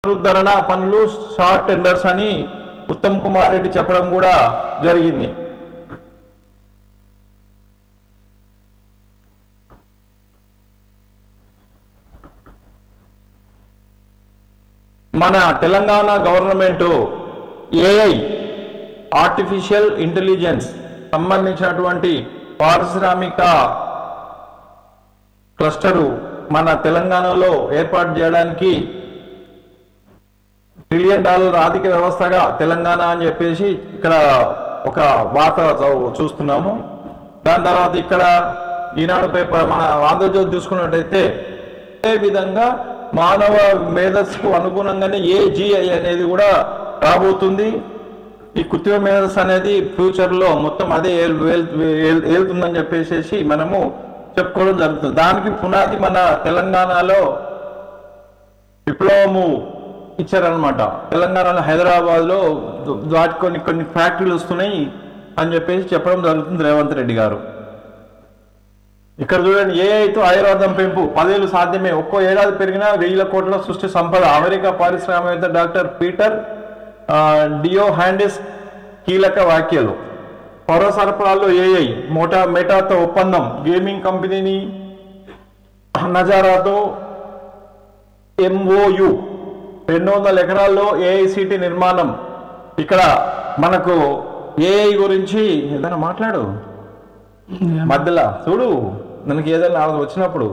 పునరుద్ధరణ పనులు short tenders అని ఉత్తమ్ కుమార్ రెడ్డి చెప్పడం కూడా జరిగింది మన Telangana government AI artificial intelligence సంబంధించినటువంటి పారిశ్రామిక క్లస్టరు మన తెలంగాణలో ఏర్పాటు చేయడానికి ట్రిలియన్ డాలర్ ఆర్థిక వ్యవస్థగా తెలంగాణ అని చెప్పేసి ఇక్కడ ఒక వార్త చూ- చూస్తున్నాము దాని తర్వాత ఇక్కడ ఈనాడు పేపర్ మన ఆంధ్రజ్యోతి చూసుకున్నట్టయితే అదే విధంగా మానవ మేధస్సుకు అనుగుణంగానే ఏజిఐ అనేది కూడా రాబోతుంది ఈ కృత్రిమ మేధస్సు అనేది ఫ్యూచర్ లో మొత్తం అదే ఏల్- ఏల్- ఏల్- ఏలుతుందని చెప్పేసి మనము చెప్పుకోవడం జరుగుతుంది దానికి పునాది మన తెలంగాణలో విప్లవము ఇచ్చారనమాట తెలంగాణలో హైదరాబాద్ లో వాటి కొన్ని కొన్ని ఫ్యాక్టరీలు వస్తున్నాయి అని చెప్పేసి చెప్పడం జరుగుతుంది రేవంత్ రెడ్డి గారు ఇక్కడ చూడండి ఏ అయితే ఆయుర్వేదం పెంపు పదేళ్ళు సాధ్యమే ఒక్కో ఏడాది పెరిగినా వెయ్యిల కోట్ల సృష్టి సంపద అమెరికా పారిశ్రామికవేత్త డాక్టర్ పీటర్ ఆ, డియో హ్యాండిస్ కీలక వ్యాఖ్యలు పౌర సరఫరాల్లో ఏఐ మోటా మెటాతో ఒప్పందం గేమింగ్ కంపెనీని నజారాతో ఎంఓయు రెండు వందల ఎకరాల్లో ఏఐసిటి నిర్మాణం ఇక్కడ మనకు ఏఐ గురించి ఏదైనా మాట్లాడు మధ్యలో చూడు మనకి ఏదైనా వచ్చినప్పుడు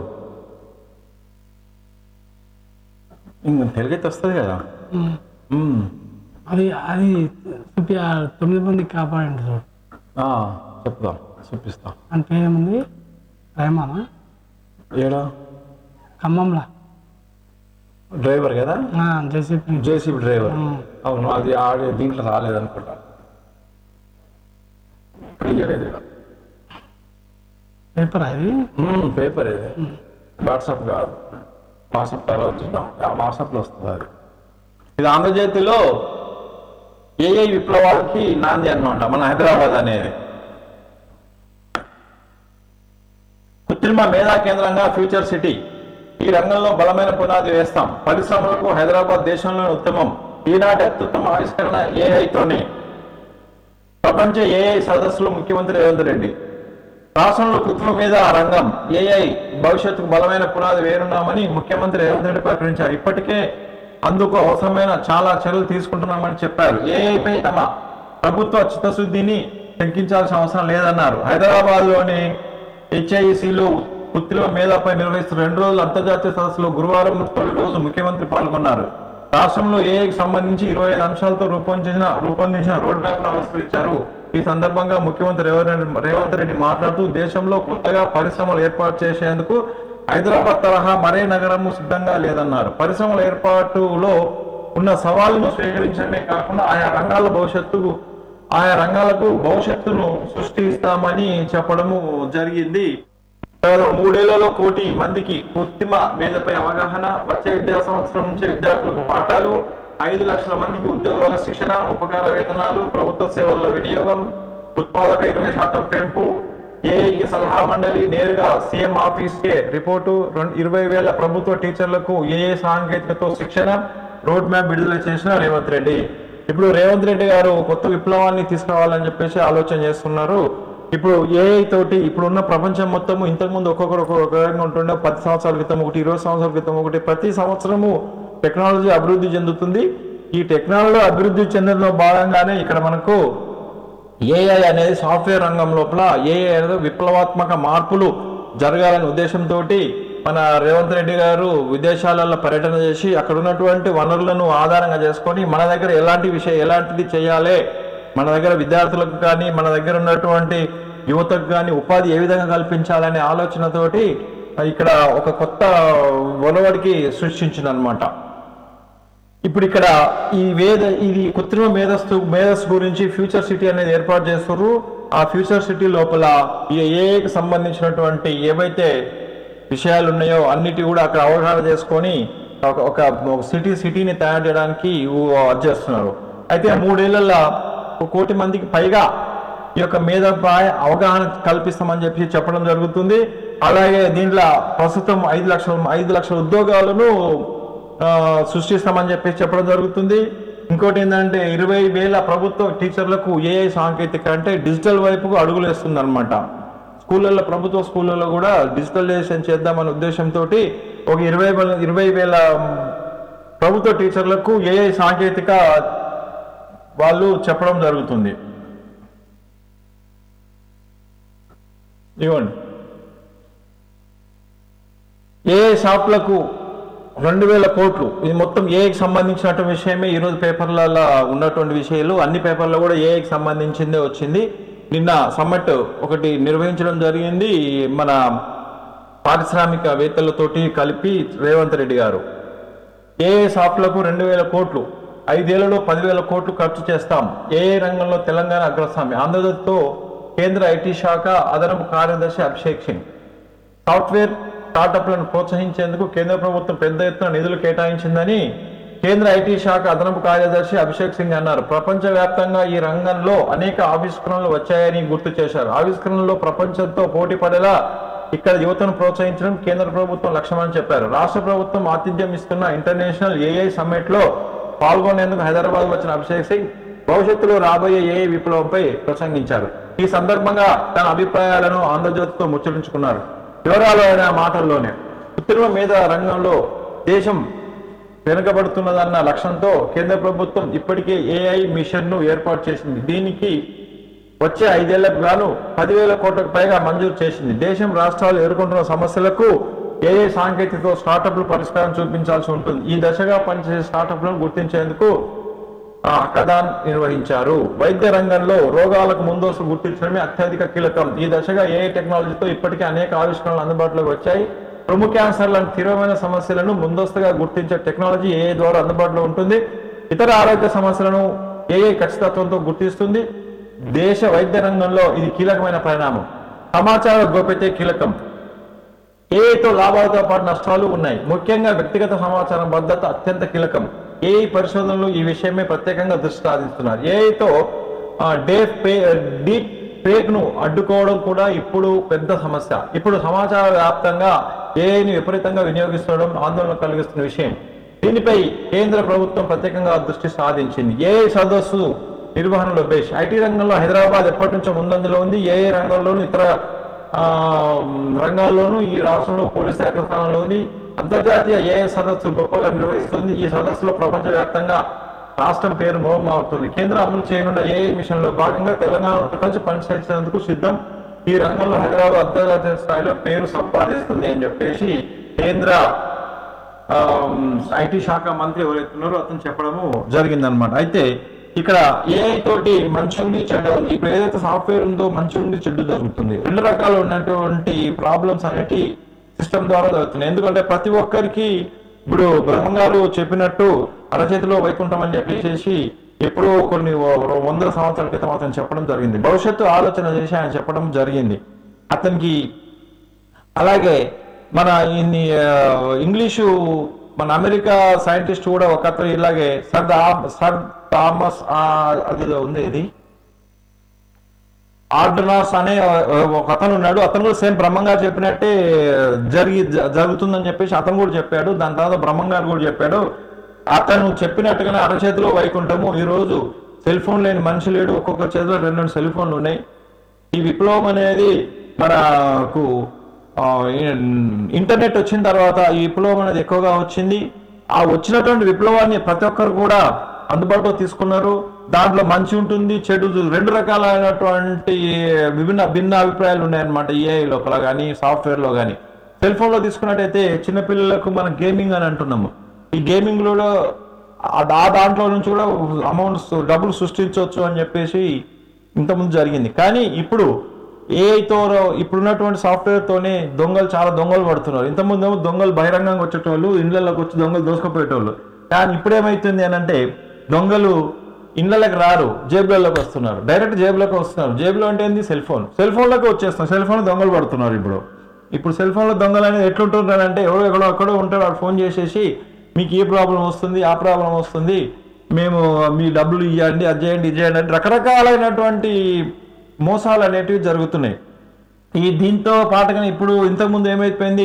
ఇంక తెలుగైతే వస్తుంది కదా ఉమ్. ఉమ్. అది అది చూపి ఆ తొమ్మిది మంది కాపాడండి చూడు ఆ, చెప్తాం చూపిస్తాం అని పేరేముంది రైమానా ఏడా ఖమ్మంలా డ్రైవర్ కదా జేసీపీ జేసీబీ డ్రైవర్ ఉమ్. అవును అది ఆడే దీంట్లో రాలేదనుకుంటా క్లియర్ ఇది పేపర్ అది పేపర్ ఇది వాట్సాప్ కాదు వాట్సాప్ తర్వాత చూద్దాం ఆ వాట్సాప్లో వస్తుంది అది ఇది ఆంధ్రజ్యోతిలో ఏఐ విప్లవానికి నాంది అన్నమాట మన హైదరాబాద్ అనేది కృత్రిమ మేధా కేంద్రంగా ఫ్యూచర్ సిటీ ఈ రంగంలో బలమైన పునాది వేస్తాం పరిశ్రమలకు హైదరాబాద్ దేశంలోని ఉత్తమం ఈనాటి అత్యుత్తమ ఆవిష్కరణ ఏఐతోనే ప్రపంచ ఏఐ సదస్సులో ముఖ్యమంత్రి రేవంత్ రెడ్డి రాష్ట్రంలో కృత్రిమ మీద రంగం ఏఐ భవిష్యత్తుకు బలమైన పునాది వేరున్నామని ముఖ్యమంత్రి రేవంత్ రెడ్డి ప్రకటించారు ఇప్పటికే అందుకు అవసరమైన చాలా చర్యలు తీసుకుంటున్నామని చెప్పారు ఏఐపై తమ ప్రభుత్వ చిత్తశుద్ధిని తగ్గించాల్సిన అవసరం లేదన్నారు హైదరాబాద్ లోని హెచ్ఐసిలో కృత్రిమ మేధాపై నిర్వహిస్తున్న రెండు రోజుల అంతర్జాతీయ సదస్సులో గురువారం తొలి రోజు ముఖ్యమంత్రి పాల్గొన్నారు రాష్ట్రంలో ఏఐకి సంబంధించి ఇరవై ఐదు అంశాలతో రూపొందించిన రూపొందించిన రోడ్ మ్యాప్ ఆవిష్కరించారు ఈ సందర్భంగా ముఖ్యమంత్రి రేవంత్ రెడ్డి- రేవంత్ రెడ్డి మాట్లాడుతూ దేశంలో కొత్తగా పరిశ్రమలు ఏర్పాటు చేసేందుకు హైదరాబాద్ తరహా మరే నగరము సిద్ధంగా లేదన్నారు పరిశ్రమల ఏర్పాటులో ఉన్న సవాళ్లను స్వీకరించడమే కాకుండా ఆయా రంగాల భవిష్యత్తుకు ఆయా రంగాలకు భవిష్యత్తును సృష్టిస్తామని చెప్పడము జరిగింది కేవలం మూడేళ్లలో కోటి మందికి కృత్రిమ మేధపై అవగాహన వచ్చే విద్యా సంవత్సరం నుంచి విద్యార్థులకు పాఠాలు ఐదు లక్షల మందికి ఉద్యోగాల శిక్షణ ఉపకార వేతనాలు ప్రభుత్వ సేవల వినియోగం ఉత్పాదక ఇరవై శాతం పెంపు ఏఐకి సలహా మండలి నేరుగా సీఎం ఆఫీస్ కే రిపోర్టు రెండు ఇరవై వేల ప్రభుత్వ టీచర్లకు ఏఏ సాంకేతికతో శిక్షణ రోడ్ మ్యాప్ విడుదల చేసిన రేవంత్ రెడ్డి ఇప్పుడు రేవంత్ రెడ్డి గారు కొత్త విప్లవాన్ని తీసుకురావాలని చెప్పేసి ఆలోచన చేస్తున్నారు ఇప్పుడు ఏఐ తోటి ఇప్పుడున్న ప్రపంచం మొత్తము ఇంతకుముందు ఒక్కొక్కరు ఒక్కొక్క రకంగా ఉంటుండే పది సంవత్సరాల క్రితం ఒకటి ఇరవై సంవత్సరాల క్రితం ఒకటి ప్రతి సంవత్సరము టెక్నాలజీ అభివృద్ధి చెందుతుంది ఈ టెక్నాలజీ అభివృద్ధి చెందడంలో భాగంగానే ఇక్కడ మనకు ఏఐ అనేది సాఫ్ట్వేర్ రంగం లోపల ఏఐ అనేది విప్లవాత్మక మార్పులు జరగాలనే ఉద్దేశంతో మన రేవంత్ రెడ్డి గారు విదేశాలలో పర్యటన చేసి అక్కడ ఉన్నటువంటి వనరులను ఆధారంగా చేసుకొని మన దగ్గర ఎలాంటి విషయం ఎలాంటిది చేయాలి మన దగ్గర విద్యార్థులకు కానీ మన దగ్గర ఉన్నటువంటి యువతకు కానీ ఉపాధి ఏ విధంగా కల్పించాలనే ఆలోచనతోటి ఇక్కడ ఒక కొత్త ఒనవడికి సృష్టించింది అనమాట ఇప్పుడు ఇక్కడ ఈ వేద ఇది కృత్రిమ మేధస్సు మేధస్సు గురించి ఫ్యూచర్ సిటీ అనేది ఏర్పాటు చేస్తారు ఆ ఫ్యూచర్ సిటీ లోపల ఈ ఏఐకి సంబంధించినటువంటి ఏవైతే విషయాలు ఉన్నాయో అన్నిటి కూడా అక్కడ అవగాహన చేసుకొని ఒక ఒక సిటీ సిటీని తయారు చేయడానికి ఊ- అది చేస్తున్నారు అయితే మూడేళ్లలో ఒక కోటి మందికి పైగా ఈ యొక్క మేధపై అవగాహన కల్పిస్తామని చెప్పి చెప్పడం జరుగుతుంది అలాగే దీంట్లో ప్రస్తుతం ఐదు లక్షల ఐదు లక్షల ఉద్యోగాలను ఆ, సృష్టిస్తామని చెప్పేసి చెప్పడం జరుగుతుంది ఇంకోటి ఏంటంటే ఇరవై వేల ప్రభుత్వ టీచర్లకు ఏఐ సాంకేతిక అంటే డిజిటల్ వైపుకు అడుగులు వేస్తుంది అనమాట స్కూళ్ళల్లో ప్రభుత్వ స్కూళ్ళల్లో కూడా డిజిటలైజేషన్ చేద్దామనే ఉద్దేశంతో ఒక ఇరవై వేల ఇరవై వేల ప్రభుత్వ టీచర్లకు ఏఐ సాంకేతిక వాళ్ళు చెప్పడం జరుగుతుంది ఇవ్వండి ఏఐ షాప్లకు రెండు వేల కోట్లు ఇది మొత్తం ఏఐకి సంబంధించినటువంటి విషయమే ఈరోజు పేపర్లలో ఉన్నటువంటి విషయాలు అన్ని పేపర్లో కూడా ఏఐకి సంబంధించిందే వచ్చింది నిన్న సమ్మట్ ఒకటి నిర్వహించడం జరిగింది మన పారిశ్రామికవేత్తలతోటి కలిపి రేవంత్ రెడ్డి గారు ఏఏ షాప్లకు రెండు వేల కోట్లు ఐదేళ్లలో పదివేల కోట్లు ఖర్చు చేస్తాం ఏఏ రంగంలో తెలంగాణ అగ్రస్వామి ఆంధ్రప్రదేశ్తో కేంద్ర ఐటీ శాఖ అదనపు కార్యదర్శి అభిషేక్ సింగ్ సాఫ్ట్వేర్ స్టార్టప్లను ప్రోత్సహించేందుకు కేంద్ర ప్రభుత్వం పెద్ద ఎత్తున నిధులు కేటాయించిందని కేంద్ర ఐటీ శాఖ అదనపు కార్యదర్శి అభిషేక్ సింగ్ అన్నారు ప్రపంచవ్యాప్తంగా ఈ రంగంలో అనేక ఆవిష్కరణలు వచ్చాయని గుర్తు చేశారు ఆవిష్కరణలో ప్రపంచంతో పోటీ పడేలా ఇక్కడ యువతను ప్రోత్సహించడం కేంద్ర ప్రభుత్వం లక్ష్యమని చెప్పారు రాష్ట్ర ప్రభుత్వం ఆతిథ్యం ఇస్తున్న ఇంటర్నేషనల్ ఏఐ సమ్మిట్ లో పాల్గొనేందుకు హైదరాబాద్ వచ్చిన అభిషేక్ సింగ్ భవిష్యత్తులో రాబోయే ఏఐ విప్లవంపై ప్రసంగించారు ఈ సందర్భంగా తన అభిప్రాయాలను ఆంధ్రజ్యోతితో ముచ్చరించుకున్నారు వివరాలు ఆయన మాటల్లోనే కృత్రిమ మీద రంగంలో దేశం వెనుకబడుతున్నదన్న లక్ష్యంతో కేంద్ర ప్రభుత్వం ఇప్పటికే ఏఐ మిషన్ ను ఏర్పాటు చేసింది దీనికి వచ్చే ఐదేళ్లకు గాను పదివేల కోట్లకు పైగా మంజూరు చేసింది దేశం రాష్ట్రాలు ఎదుర్కొంటున్న సమస్యలకు ఏఐ సాంకేతికతో స్టార్టప్లు పరిష్కారం చూపించాల్సి ఉంటుంది ఈ దశగా పనిచేసే స్టార్టప్లను గుర్తించేందుకు ఆ హకథాన్ నిర్వహించారు వైద్య రంగంలో రోగాలకు ముందస్తు గుర్తించడమే అత్యధిక కీలకం ఈ దశగా ఏఐ టెక్నాలజీతో ఇప్పటికే అనేక ఆవిష్కరణలు అందుబాటులోకి వచ్చాయి రొమ్ము క్యాన్సర్ లాంటి తీవ్రమైన సమస్యలను ముందస్తుగా గుర్తించే టెక్నాలజీ ఏఐ ద్వారా అందుబాటులో ఉంటుంది ఇతర ఆరోగ్య సమస్యలను ఏఐ ఖచ్చితత్వంతో గుర్తిస్తుంది దేశ వైద్య రంగంలో ఇది కీలకమైన పరిణామం సమాచార గోప్యత కీలకం ఏఐతో లాభాలతో పాటు నష్టాలు ఉన్నాయి ముఖ్యంగా వ్యక్తిగత సమాచారం భద్రత అత్యంత కీలకం ఏఐ పరిశోధనలు ఈ విషయమే ప్రత్యేకంగా దృష్టి సాధిస్తున్నారు ఏఐతో డేప్ పే డీప్ ఫేక్ ను అడ్డుకోవడం కూడా ఇప్పుడు పెద్ద సమస్య ఇప్పుడు సమాచార వ్యాప్తంగా ఏఐని విపరీతంగా వినియోగిస్తుండడం ఆందోళన కలిగిస్తున్న విషయం దీనిపై కేంద్ర ప్రభుత్వం ప్రత్యేకంగా దృష్టి సాధించింది ఏఐ సదస్సు నిర్వహణలో బేష్ ఐటీ రంగంలో హైదరాబాద్ ఎప్పటి నుంచో ముందంజలో ఉంది ఏఐ రంగంలోనూ ఇతర ఆ, రంగాల్లోనూ ఈ రాష్ట్రంలో పోలీస్ శాఖ స్థానంలో ఉంది అంతర్జాతీయ ఏఐ సదస్సు గొప్పగా నిర్వహిస్తుంది ఈ సదస్సులో ప్రపంచవ్యాప్తంగా రాష్ట్రం పేరు మోహమవుతుంది కేంద్రం అమలు చేయనున్న ఏఐ మిషన్ లో భాగంగా తెలంగాణ కలిసి పనిచేసేందుకు సిద్ధం ఈ రంగంలో హైదరాబాద్ అంతర్జాతీయ స్థాయిలో పేరు సంపాదిస్తుంది అని చెప్పేసి కేంద్ర ఐటీ శాఖ మంత్రి ఎవరైతే ఉన్నారో అతను చెప్పడము జరిగిందనమాట అయితే ఇక్కడ ఏఐ తోటి మంచి ఉంది చెడ్డ ఉంది ఇప్పుడు ఏదైతే సాఫ్ట్వేర్ ఉందో మంచి ఉంది చెడ్డ జరుగుతుంది రెండు రకాలు ఉన్నటువంటి ప్రాబ్లమ్స్ అనేటి సిస్టమ్ ద్వారా జరుగుతున్నాయి ఎందుకంటే ప్రతి ఒక్కరికి ఇప్పుడు బ్రహ్మంగారు చెప్పినట్టు అరచేతిలో వైకుంఠం అని చెప్పేసి ఎప్పుడో కొన్ని వ- వందల సంవత్సరాల క్రితం అతను చెప్పడం జరిగింది భవిష్యత్తు ఆలోచన చేసి ఆయన చెప్పడం జరిగింది అతనికి అలాగే మన ఇన్ని ఆ, ఇంగ్లీషు మన అమెరికా సైంటిస్ట్ కూడా ఒక అతను ఇలాగే సర్ దా- సర్ థామస్ ఆ, అది ఏదో ఉంది ఇది ఆర్డనాస్ అనే ఒక అతను ఉన్నాడు అతను కూడా సేమ్ బ్రహ్మంగారు చెప్పినట్టే జరిగి జ- జరుగుతుందని చెప్పేసి అతను కూడా చెప్పాడు దాని తర్వాత బ్రహ్మంగారు కూడా చెప్పాడు అతను చెప్పినట్టుగానే అరచేతిలో వైకుంఠము ఈ రోజు సెల్ ఫోన్ లేని మనిషి లేడు ఒక్కొక్క చేతిలో రెండు రెండు సెల్ ఫోన్లు ఉన్నాయి ఈ విప్లవం అనేది మనకు ఆ, ఇన్- ఇంటర్నెట్ వచ్చిన తర్వాత ఈ విప్లవం అనేది ఎక్కువగా వచ్చింది ఆ వచ్చినటువంటి విప్లవాన్ని ప్రతి ఒక్కరు కూడా అందుబాటులో తీసుకున్నారు దాంట్లో మంచి ఉంటుంది చెడు ఉంటుంది. రెండు రకాలైనటువంటి విభిన్న భిన్న అభిప్రాయాలు ఉన్నాయన్నమాట ఏఐ లోపల కానీ సాఫ్ట్వేర్లో కానీ సెల్ ఫోన్లో తీసుకున్నట్టయితే చిన్నపిల్లలకు మనం గేమింగ్ అని అంటున్నాము ఈ గేమింగ్లో ఆ ఆ దాంట్లో నుంచి కూడా అమౌంట్స్ డబ్బులు సృష్టించవచ్చు అని చెప్పేసి ఇంతకుముందు జరిగింది కానీ ఇప్పుడు ఏఐతో ఇప్పుడున్నటువంటి సాఫ్ట్వేర్తోనే దొంగలు చాలా దొంగలు పడుతున్నారు ఇంతకుముందు ఏమో దొంగలు బహిరంగంగా వచ్చేటోళ్ళు ఇళ్ళలోకి వచ్చి దొంగలు దోసుకుపోయేటోళ్ళు కానీ ఇప్పుడు ఏమైతుంది అని అంటే దొంగలు ఇళ్ళకి రారు జేబులలోకి వస్తున్నారు డైరెక్ట్ జేబులోకి వస్తున్నారు జేబులో అంటే ఏంది సెల్ ఫోన్ సెల్ ఫోన్లోకి వచ్చేస్తున్నారు సెల్ ఫోన్ దొంగలు పడుతున్నారు ఇప్పుడు ఇప్పుడు సెల్ ఫోన్లో దొంగలు అనేది ఎట్లుంటున్నారంటే ఎవడో ఎక్కడో అక్కడో ఉంటాడు వాడు ఫోన్ చేసేసి మీకు ఏ ప్రాబ్లం వస్తుంది ఆ ప్రాబ్లం వస్తుంది మేము మీ డబ్బులు ఇవ్వండి అది చేయండి ఇది చేయండి అని రకరకాలైనటువంటి మోసాలు అనేటివి జరుగుతున్నాయి ఈ దీంతో పాటుగా ఇప్పుడు ఇంతకుముందు ఏమైపోయింది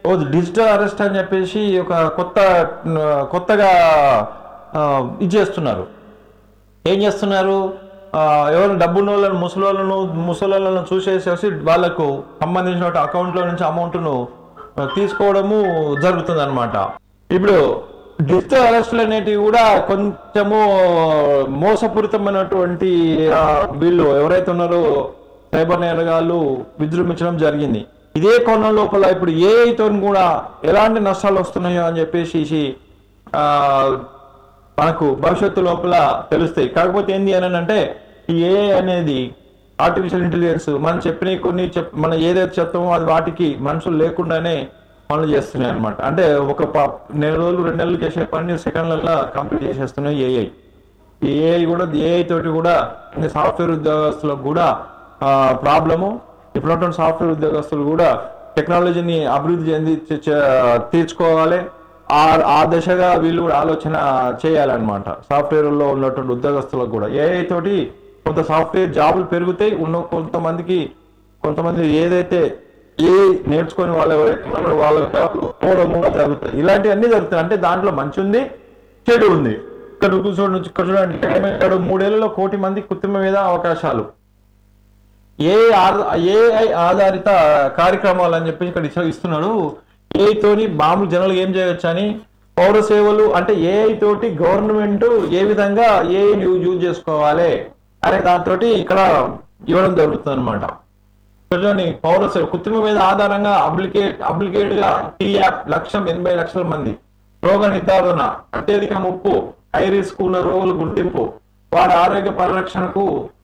ఓ డిజిటల్ అరెస్ట్ అని చెప్పేసి ఒక కొత్త ఆ, కొత్తగా ఆ, ఇది చేస్తున్నారు ఏం చేస్తున్నారు ఆ, ఎవరు డబ్బున్న వాళ్ళను ముసలోళ్ళను ముసలోళ్ళను చూసేసేసి వాళ్ళకు సంబంధించిన అకౌంట్లో నుంచి అమౌంట్ను తీసుకోవడము జరుగుతుంది అనమాట ఇప్పుడు డిజిటల్ అరెస్టులు అనేటివి కూడా కొంచెము మోసపూరితమైనటువంటి ఆ, వీళ్ళు ఎవరైతే ఉన్నారో సైబర్ నేరగాళ్ళు విజృంభించడం జరిగింది ఇదే కోణం లోపల ఇప్పుడు ఏఐతో కూడా ఎలాంటి నష్టాలు వస్తున్నాయో అని చెప్పేసి ఆ, మనకు భవిష్యత్తు లోపల తెలుస్తాయి కాకపోతే ఏంది అని అంటే ఈ ఏఐ అనేది ఆర్టిఫిషియల్ ఇంటెలిజెన్స్ మనం చెప్పిన కొన్ని చెప్ మనం ఏదైతే చెప్తామో అది వాటికి మనుషులు లేకుండానే పనులు చేస్తున్నాయి అనమాట అంటే ఒక ప- నెల రోజులు రెండు నెలలు చేసే పని సెకండ్లలో కంప్లీట్ చేసేస్తున్నాయి ఏఐ ఈ ఏఐ కూడా ఏఐ తోటి కూడా సాఫ్ట్వేర్ ఉద్యోగస్తులకు కూడా ప్రాబ్లము ఇప్పుడున్నటువంటి సాఫ్ట్వేర్ ఉద్యోగస్తులు కూడా టెక్నాలజీని అభివృద్ధి చెంది చే- చే- తీర్చుకోవాలి ఆ ఆ దశగా వీళ్ళు కూడా ఆలోచన చేయాలన్నమాట సాఫ్ట్వేర్ లో ఉన్నటువంటి ఉద్యోగస్తులకు కూడా ఏఐ తోటి కొంత సాఫ్ట్వేర్ జాబులు పెరుగుతాయి ఉన్న కొంతమందికి కొంతమంది ఏదైతే ఏ నేర్చుకొని వాళ్ళు ఎవరైతే ఉన్నారో వాళ్ళ జాబులు పోవడం కూడా జరుగుతాయి ఇలాంటివన్నీ జరుగుతాయి అంటే దాంట్లో మంచి ఉంది చెడు ఉంది ఇక్కడ కూర్చోండి ఇక్కడ చూడండి ఇక్కడ మూడేళ్లలో కోటి మంది కృత్రిమ మీద అవకాశాలు ఏ ఏఐ ఆధారిత కార్యక్రమాలు అని చెప్పి ఇక్కడ ఇచ్చ- ఇస్తున్నాడు ఏఐ తోని మామూలు జనాలు ఏం చేయొచ్చు అని పౌర సేవలు అంటే ఏఐ తోటి గవర్నమెంట్ ఏ విధంగా ఏఐ యూజ్ చేసుకోవాలి అనే దాంతో ఇక్కడ ఇవ్వడం జరుగుతుంది అనమాట చూడండి పౌర సేవ కృత్రిమ మీద ఆధారంగా అప్లికేట్ అప్లికేట్ గా టీ యాప్ లక్షం ఎనభై లక్షల మంది రోగ నిర్ధారణ అత్యధిక ముప్పు హై రిస్క్ ఉన్న రోగుల గుర్తింపు వారి ఆరోగ్య పరిరక్షణకు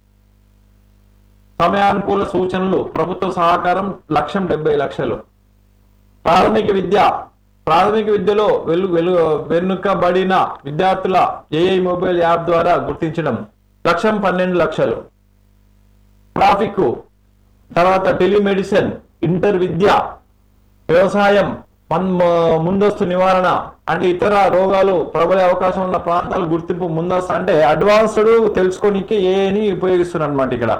సమయానుకూల సూచనలు ప్రభుత్వ సహకారం లక్షం డెబ్బై లక్షలు ప్రాథమిక విద్య ప్రాథమిక విద్యలో వెలు వెలు వెనుకబడిన విద్యార్థుల ఏఐ మొబైల్ యాప్ ద్వారా గుర్తించడం లక్షం పన్నెండు లక్షలు ట్రాఫిక్ తర్వాత టెలిమెడిసిన్ ఇంటర్ విద్య వ్యవసాయం మన్- మ- ముందస్తు నివారణ అంటే ఇతర రోగాలు ప్రబలే అవకాశం ఉన్న ప్రాంతాల గుర్తింపు ముందస్తు అంటే అడ్వాన్స్డ్ తెలుసుకోనికి ఏని ఉపయోగిస్తున్నారు అనమాట ఇక్కడ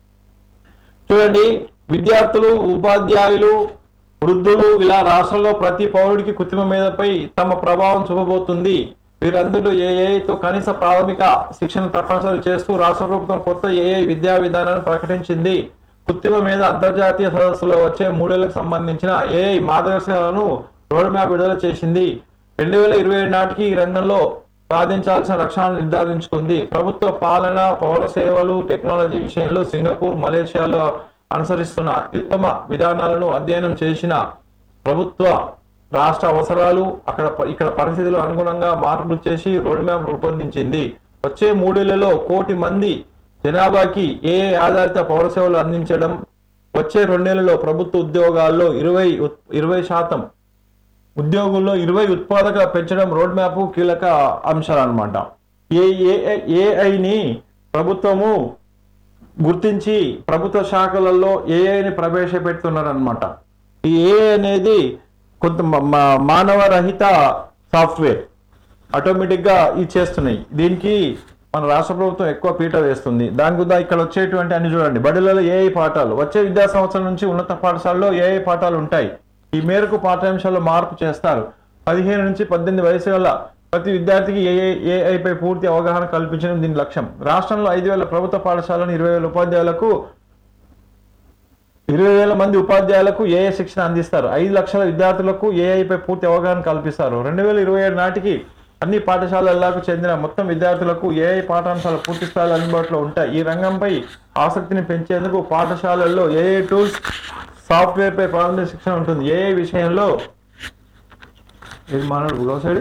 చూడండి విద్యార్థులు ఉపాధ్యాయులు వృద్ధులు ఇలా రాష్ట్రంలో ప్రతి పౌరుడికి కృత్రిమ మీదపై తమ ప్రభావం చూపబోతుంది వీరందరూ ఏఐతో కనీస ప్రాథమిక శిక్షణ తప్పనిసరి చేస్తూ రాష్ట్ర ప్రభుత్వం కొత్త ఏఐ విద్యా విధానాన్ని ప్రకటించింది కృత్రిమ మీద అంతర్జాతీయ సదస్సులో వచ్చే మూడేళ్లకు సంబంధించిన ఏఐ మార్గదర్శకాలను రోడ్ మ్యాప్ విడుదల చేసింది రెండు వేల ఇరవై ఏడు నాటికి ఈ రంగంలో సాధించాల్సిన లక్ష్యాలను నిర్ధారించుకుంది ప్రభుత్వ పాలన పౌర సేవలు టెక్నాలజీ విషయంలో సింగపూర్ మలేషియాలో అనుసరిస్తున్న అత్యుత్తమ విధానాలను అధ్యయనం చేసిన ప్రభుత్వ రాష్ట్ర అవసరాలు అక్కడ ఇక్కడ పరిస్థితులు అనుగుణంగా మార్పులు చేసి రోడ్ మ్యాప్ రూపొందించింది వచ్చే మూడేళ్లలో కోటి మంది జనాభాకి ఏ ఆధారిత పౌర సేవలు అందించడం వచ్చే రెండేళ్లలో ప్రభుత్వ ఉద్యోగాల్లో ఇరవై ఉత్- ఇరవై శాతం ఉద్యోగుల్లో ఇరవై ఉత్పాదక పెంచడం రోడ్ మ్యాప్ కీలక అంశాలు అనమాట ఏ ఏఐని ప్రభుత్వము గుర్తించి ప్రభుత్వ శాఖలలో ఏఐని ప్రవేశపెడుతున్నారనమాట ఈ ఏఐ అనేది కొంత మ- మ- మానవ రహిత సాఫ్ట్వేర్ ఆటోమేటిక్ గా ఇది చేస్తున్నాయి దీనికి మన రాష్ట్ర ప్రభుత్వం ఎక్కువ పీట వేస్తుంది దాని గురించి ఇక్కడ వచ్చేటువంటి అన్ని చూడండి బడులలో ఏఐ పాఠాలు వచ్చే విద్యా సంవత్సరం నుంచి ఉన్నత పాఠశాలలో ఏఐ పాఠాలు ఉంటాయి ఈ మేరకు పాఠ్యాంశాల్లో మార్పు చేస్తారు పదిహేను నుంచి పద్దెనిమిది వయసు గల ప్రతి విద్యార్థికి ఏఐ ఏఐపై పూర్తి అవగాహన కల్పించడం దీని లక్ష్యం రాష్ట్రంలో ఐదు వేల ప్రభుత్వ పాఠశాలను ఇరవై వేల ఉపాధ్యాయులకు ఇరవై వేల మంది ఉపాధ్యాయులకు ఏఐ శిక్షణ అందిస్తారు ఐదు లక్షల విద్యార్థులకు ఏఐపై పూర్తి అవగాహన కల్పిస్తారు రెండు వేల ఇరవై ఏడు నాటికి అన్ని పాఠశాలలకు చెందిన మొత్తం విద్యార్థులకు ఏఐ పాఠాంశాలు పూర్తి స్థాయిలో అందుబాటులో ఉంటాయి ఈ రంగంపై ఆసక్తిని పెంచేందుకు పాఠశాలల్లో ఏఐ టూల్స్ సాఫ్ట్వేర్ పై ప్రాథమిక శిక్షణ ఉంటుంది ఏఐ విషయంలో ఇది మాట్లాడు గో సైడ్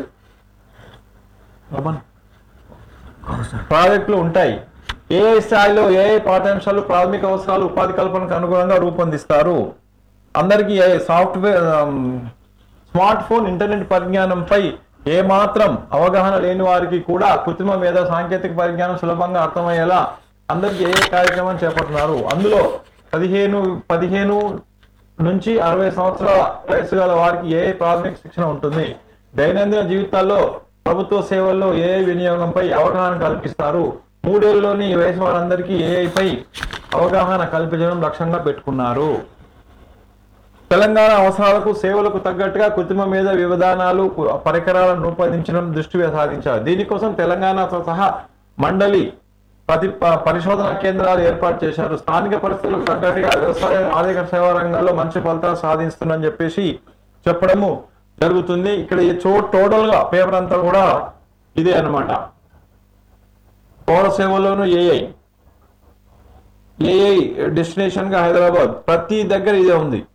ప్రాజెక్టులు ఉంటాయి ఏ స్థాయిలో ఏ పాఠ్యాంశాలు ప్రాథమిక అవసరాలు ఉపాధి కల్పనకు అనుగుణంగా రూపొందిస్తారు అందరికీ ఏ సాఫ్ట్వేర్ ఆమ్, స్మార్ట్ ఫోన్ ఇంటర్నెట్ పరిజ్ఞానంపై ఏమాత్రం అవగాహన లేని వారికి కూడా కృత్రిమ మేధ సాంకేతిక పరిజ్ఞానం సులభంగా అర్థమయ్యేలా అందరికీ ఏ కార్యక్రమం చేపడుతున్నారు అందులో పదిహేను పదిహేను నుంచి అరవై సంవత్సరాల వయసు గల వారికి ఏ ప్రాథమిక శిక్షణ ఉంటుంది దైనందిన జీవితాల్లో ప్రభుత్వ సేవల్లో ఏ వినియోగంపై అవగాహన కల్పిస్తారు మూడేళ్లలోని ఈ వయసు వారందరికీ ఏఐపై అవగాహన కల్పించడం లక్ష్యంగా పెట్టుకున్నారు తెలంగాణ అవసరాలకు సేవలకు తగ్గట్టుగా కృత్రిమ మీద విధానాలు పరికరాలను రూపొందించడం దృష్టి సాధించారు దీనికోసం తెలంగాణతో సహా మండలి ప్రతి ప- పరిశోధన కేంద్రాలు ఏర్పాటు చేశారు స్థానిక పరిస్థితులకు తగ్గట్టుగా వ్యవసాయ ఆర్థిక సేవా రంగంలో మంచి ఫలితాలు సాధిస్తుందని చెప్పేసి చెప్పడము జరుగుతుంది ఇక్కడ ఈ చో టోటల్ గా పేపర్ అంతా కూడా ఇదే అన్నమాట పౌర సేవలోను ఏఐ ఏఐ డెస్టినేషన్ గా హైదరాబాద్ ప్రతి దగ్గర ఇదే ఉంది